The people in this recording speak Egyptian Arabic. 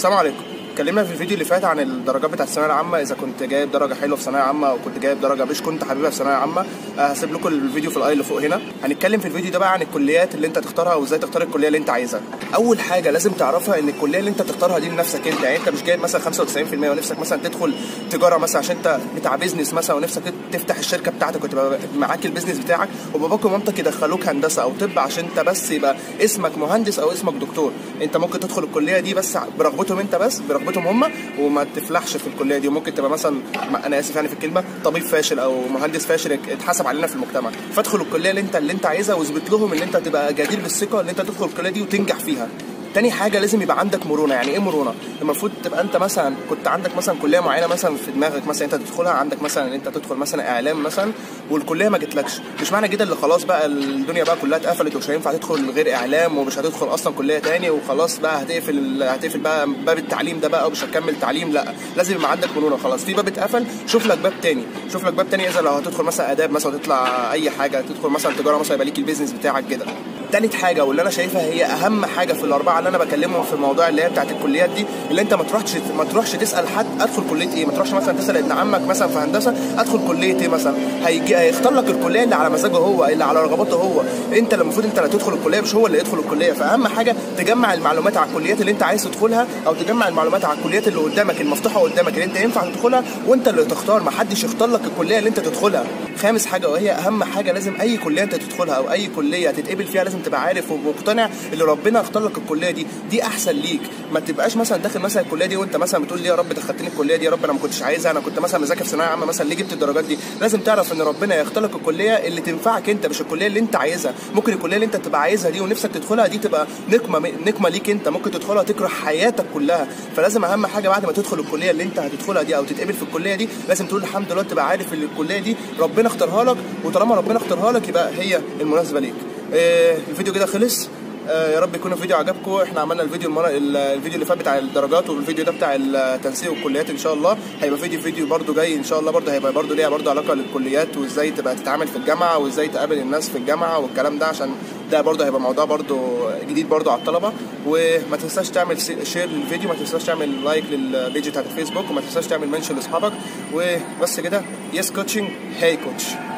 السلام عليكم اتكلمنا في الفيديو اللي فات عن الدرجات بتاعت الثانويه العامه اذا كنت جايب درجه حلوه في ثانويه عامه او كنت جايب درجه مش كنت حبيبها في ثانويه عامه آه، هسيب لكم الفيديو في الاي اللي فوق هنا هنتكلم في الفيديو ده بقى عن الكليات اللي انت تختارها وازاي تختار الكليه اللي انت عايزها اول حاجه لازم تعرفها ان الكليه اللي انت تختارها دي لنفسك انت يعني انت مش جايب مثلا 95% ونفسك مثلا تدخل تجاره مثلا عشان انت بتاع بيزنس مثلا ونفسك تفتح الشركه بتاعتك وتبقى معاك البيزنس بتاعك وباباك ومامتك يدخلوك هندسه او طب عشان انت بس يبقى اسمك مهندس او اسمك دكتور انت ممكن تدخل الكليه دي بس برغبتهم انت بس برغبتهم هم وما تفلحش في الكليه دي وممكن تبقى مثلا انا اسف يعني في الكلمه طبيب فاشل او مهندس فاشل اتحسب علينا في المجتمع فادخل الكليه اللي انت اللي انت عايزها واثبت لهم ان انت تبقى جدير بالثقه ان انت تدخل الكليه دي وتنجح فيها تاني حاجه لازم يبقى عندك مرونه يعني ايه مرونه المفروض تبقى انت مثلا كنت عندك مثلا كليه معينه مثلا في دماغك مثلا انت تدخلها عندك مثلا ان انت تدخل مثلا اعلام مثلا والكليه ما جتلكش مش معنى كده اللي خلاص بقى الدنيا بقى كلها اتقفلت ومش هينفع تدخل غير اعلام ومش هتدخل اصلا كليه تاني وخلاص بقى هتقفل هتقفل بقى باب التعليم ده بقى ومش هتكمل تعليم لا لازم يبقى عندك مرونه خلاص في باب اتقفل شوف لك باب تاني شوف لك باب تاني اذا لو هتدخل مثلا اداب مثلا وتطلع اي حاجه تدخل مثلا تجاره مثلا يبقى ليك البيزنس بتاعك كده تالت حاجه واللي انا شايفها هي اهم حاجه في الاربعه اللي انا بكلمهم في الموضوع اللي هي بتاعت الكليات دي اللي انت ما تروحش ما تروحش تسال حد ادخل كليه ايه ما تروحش مثلا تسال ابن عمك مثلا في هندسه ادخل كليه ايه مثلا هيجي هيختار لك الكليه اللي على مزاجه هو اللي على رغباته هو انت اللي المفروض انت اللي تدخل الكليه مش هو اللي يدخل الكليه فاهم حاجه تجمع المعلومات على الكليات اللي انت عايز تدخلها او تجمع المعلومات على الكليات اللي قدامك المفتوحه قدامك اللي انت ينفع تدخلها وانت اللي تختار ما حدش يختار لك الكليه اللي انت تدخلها خامس حاجه وهي اهم حاجه لازم اي كليه انت تدخلها او اي كليه هتتقبل فيها لازم تبقى عارف ومقتنع ان ربنا اختار لك الكليه دي دي احسن ليك ما تبقاش مثلا داخل مثلا الكليه دي وانت مثلا بتقول لي يا رب دخلتني الكليه دي يا رب انا ما كنتش عايزها انا كنت مثلا مذاكر في ثانويه عامه مثلا ليه جبت الدرجات دي لازم تعرف ان ربنا يختار لك الكليه اللي تنفعك انت مش الكليه اللي انت عايزها ممكن الكليه اللي انت تبقى عايزها دي ونفسك تدخلها دي تبقى نقمه نقمه ليك انت ممكن تدخلها تكره حياتك كلها فلازم اهم حاجه بعد ما تدخل الكليه اللي انت هتدخلها دي او تتقبل في الكليه دي لازم تقول الحمد لله تبقى عارف ان الكليه دي ربنا اختارها لك وطالما ربنا اختارها لك يبقى هي المناسبه ليك إيه الفيديو كده خلص آه يا رب يكون الفيديو عجبكم احنا عملنا الفيديو المرة الفيديو اللي فات بتاع الدرجات والفيديو ده بتاع التنسيق والكليات ان شاء الله هيبقى فيديو فيديو برده جاي ان شاء الله برده هيبقى برده ليها برده علاقه للكليات وازاي تبقى تتعامل في الجامعه وازاي تقابل الناس في الجامعه والكلام ده عشان ده برده هيبقى موضوع برده جديد برده على الطلبه وما تنساش تعمل شير للفيديو ما تنساش تعمل لايك للبيج بتاعت الفيسبوك وما تنساش تعمل منشن لاصحابك وبس كده يس كوتشنج هاي كوتش